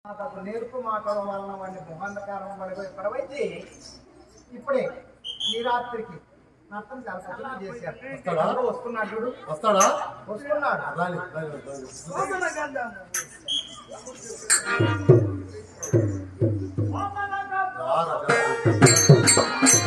మాకు నేర్పు మాటల వలన వాడిని మొహంధకారం పడిపోయి పడవైతే ఇప్పుడే ఈ రాత్రికి నర్తం చాలా పద్ధతి చేశారు వస్తాడా? ఎవరో వస్తున్నాడు చూడు వస్తాడా వస్తున్నాడు రాని రాని, రాని. రారా, రారా.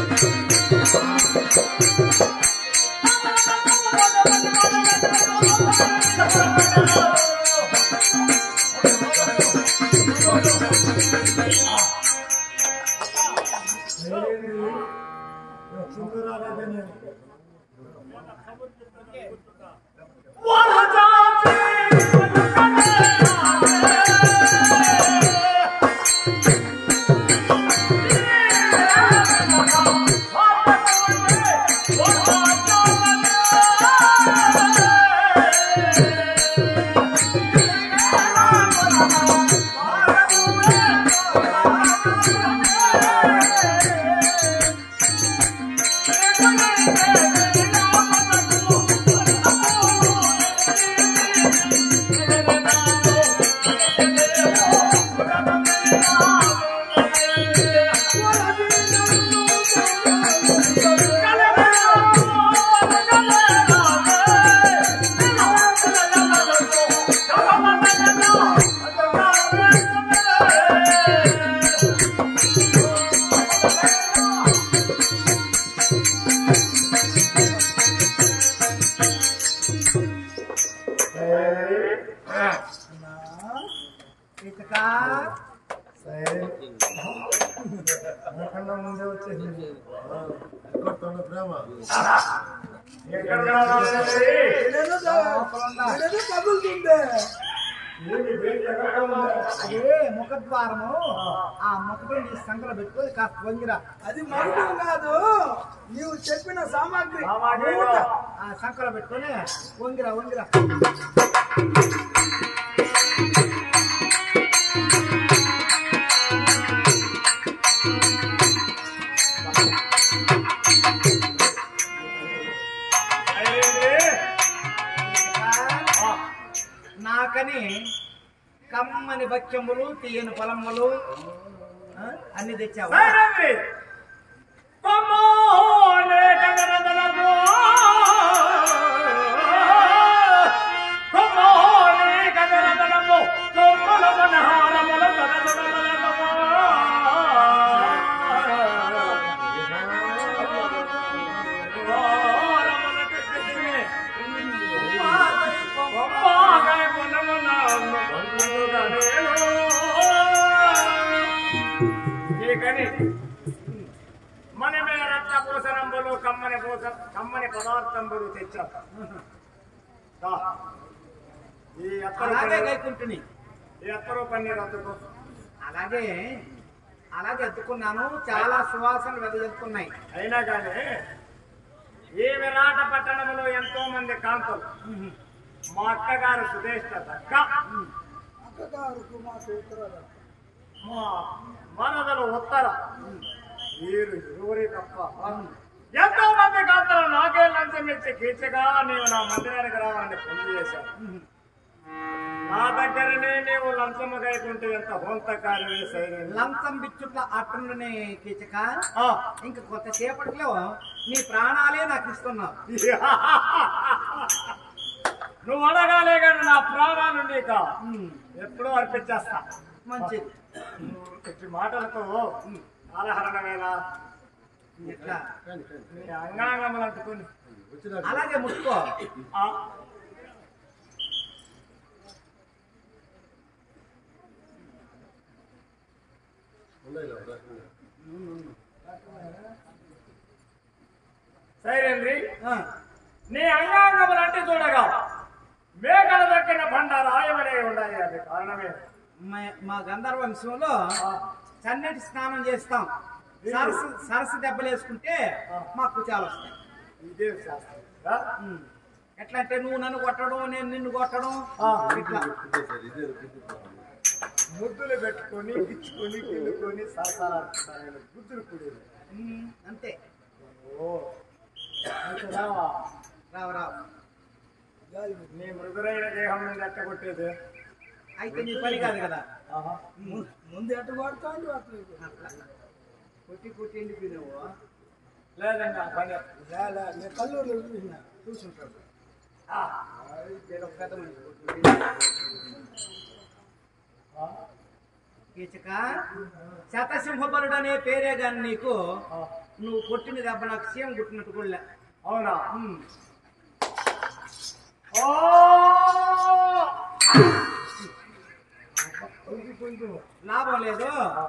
ఇటుక నాకన్నా ముందే వచ్చేసింది కొడుతున్న ప్రేమ అదే ముఖద్వారము ఆ ముఖపిండి సంకల పెట్టుకొని కాస్త వంగిరా అది మరణం కాదు నీవు చెప్పిన సామాగ్రి మూట ఆ సంకల పెట్టుకొని వంగిరా వంగిరా నాకని కమ్మని భక్ష్యములు తీయని పొలములు ఆ, అన్ని తెచ్చావు కానీ మనమే రక్త పూసనంబులు కమ్మని పూస కమ్మని పదార్థంబులు తెచ్చాం దా. ఈ ఎత్తరు అలాగే పన్నీరు- గైకుంటుని ఈ ఎత్తరు పన్నీరు అద్దుకో అలాగే అలాగే ఎత్తుకున్నాను చాలా సువాసన వెదజల్లుతున్నాయి అయినా కానీ ఈ విరాట పట్టణంలో ఎంతో మంది కాంతలు మా అక్కగారు సుదేష్ట దక్క అక్కగారుకు మాకు ఉత్తరాలు మా మనదలు ఉత్తర వీరు ఇరువురి తప్ప ఎంతో మంది కాంతలు నాకే లంచం ఇచ్చి కీర్చగా నీవు నా మందిరానికి రావాలని పొంది చేశాను నా దగ్గరనే నీవు లంచము గైకుంటే ఎంత హోంతకారి సైన్యం లంచం బిచ్చుట్ల అట్టుండనే కీచక ఆ. ఇంక కొత్తసేపట్లో నీ ప్రాణాలే నాకు ఇస్తున్నావు నువ్వు అడగాలే కానీ నా ప్రాణాలు నీక ఉమ్, ఎప్పుడూ అర్పించేస్తా మంచిది ఇట్టి మాటలతో కాలహరణ వేళ ఎట్లా కానీ, కానీ. నీ అంగాంగములు అంటుకుని వచ్చినాక అలాగే ముట్టుకో ఆ ఉన్నాయి ఇలా, ఉన్నాయి. సైరేంద్రి ఆ, నీ అంగాంగములు అంటే చూడగా మేకల దక్కిన బండ రాయవలే ఉన్నాయి అది కారణమే మా- మా గంధర్వ వంశంలో చన్నటి స్నానం చేస్తాం సరస్సు సరస్సు దెబ్బలు వేసుకుంటే మాకు కుచాలు వస్తాయి ఇదే శాస్త్రం కదా? ఉమ్. ఎట్లా అంటే నువ్వు నన్ను కొట్టడం నేను నిన్ను కొట్టడం ఇట్లా ఇదే సార్, ఇదే ఇదే. ముద్దులు పెట్టుకొని ఇచ్చుకొని కిందుకొని సరసాలు బుద్ధులు కూడేది ఉమ్, అంతే ఓ అయితే రావా రావు రావు నీ మృదురైన దేహం మీద ఎట్టగొట్టేది అయితే నీ పని కాదు కదా ఆహా. ముందు ఎట్టు కొడతాండు అట్లా కొట్టి కొట్టి ఎండిపోయినావు లేదండి ఆ పని లే, లే, నేను కల్లూరులో చూసిన చూసుంటాడు ఆ. ఏదో ఒక పెద్ద మనిషి కొట్టి. ఆ. కీచక శతసింహబలుడు అనే పేరే గాని నీకు ఆ. నువ్వు కొట్టిన దెబ్బ నాకు సీఎం కొట్టినట్టు కూడా లే. అవునా ఉమ్. ఓ లాభం లేదు